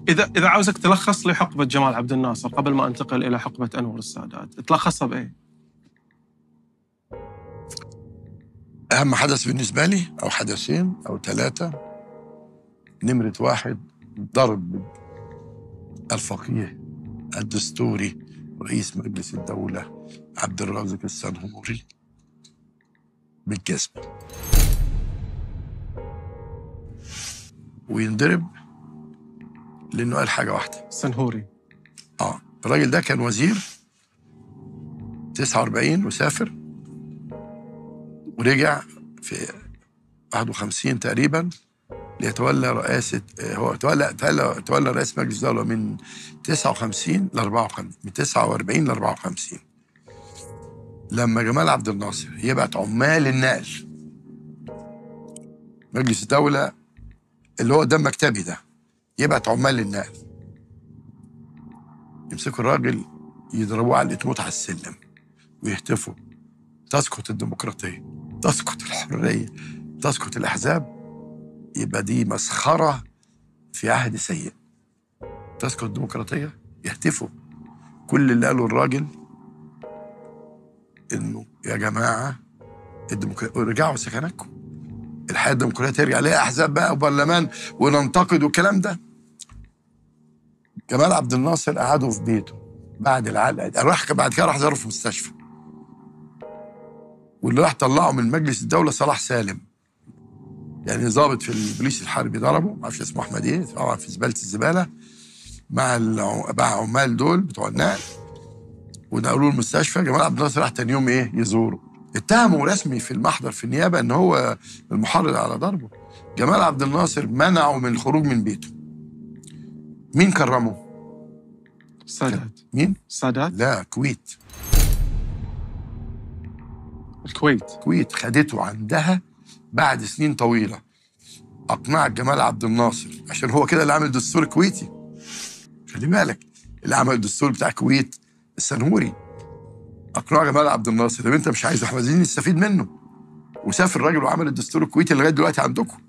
اذا اذا عاوزك تلخص لي حقبه جمال عبد الناصر قبل ما انتقل الى حقبه انور السادات تلخصها بايه؟ أهم حدث بالنسبة لي أو حدثين أو ثلاثة نمرة واحد ضرب الفقيه الدستوري رئيس مجلس الدولة عبد الرازق السنهوري بالجسم وينضرب لأنه قال حاجة واحدة سنهوري اه الراجل ده كان وزير 49 وسافر ورجع في 51 تقريبا ليتولى رئاسة آه، هو تولى تولى, تولى رئيس مجلس الدولة من 59 ل 54 من 49 ل 54 لما جمال عبد الناصر يبعت عمال النقل مجلس الدولة اللي هو دم مكتبي ده يبعت عمال النقل يمسكوا الراجل يضربوه على موت على السلم ويهتفوا تسقط الديمقراطية تسقط الحرية تسقط الأحزاب يبقى دي مسخرة في عهد سيء تسقط الديمقراطية يهتفوا كل اللي قاله الراجل انه يا جماعة الديمقراطية رجعوا سكناتكم الحياة الديمقراطية ترجع ليها أحزاب بقى وبرلمان وننتقد والكلام ده جمال عبد الناصر قعدوا في بيته بعد العلقة راح بعد كده راح زاره في مستشفى واللي راح طلعه من مجلس الدولة صلاح سالم يعني ضابط في البوليس الحربي ضربه ما اعرفش اسمه احمد ايه طبعا في زباله الزباله مع الع- مع عمال دول بتوع النقل ونقلوه المستشفى جمال عبد الناصر راح تاني يوم ايه يزوره اتهموا رسمي في المحضر في النيابه ان هو المحرض على ضربه جمال عبد الناصر منعه من الخروج من بيته مين كرمه؟ السادات مين؟ السادات لا كويت الكويت كويت خدته عندها بعد سنين طويله اقنعت جمال عبد الناصر عشان هو كده اللي عامل دستور كويتي خلي بالك اللي عمل الدستور بتاع الكويت السنهوري اقنع جمال عبد الناصر طب انت مش عايزه احنا عايزين نستفيد منه وسافر الراجل وعمل الدستور الكويتي اللي لغايه دلوقتي عندكم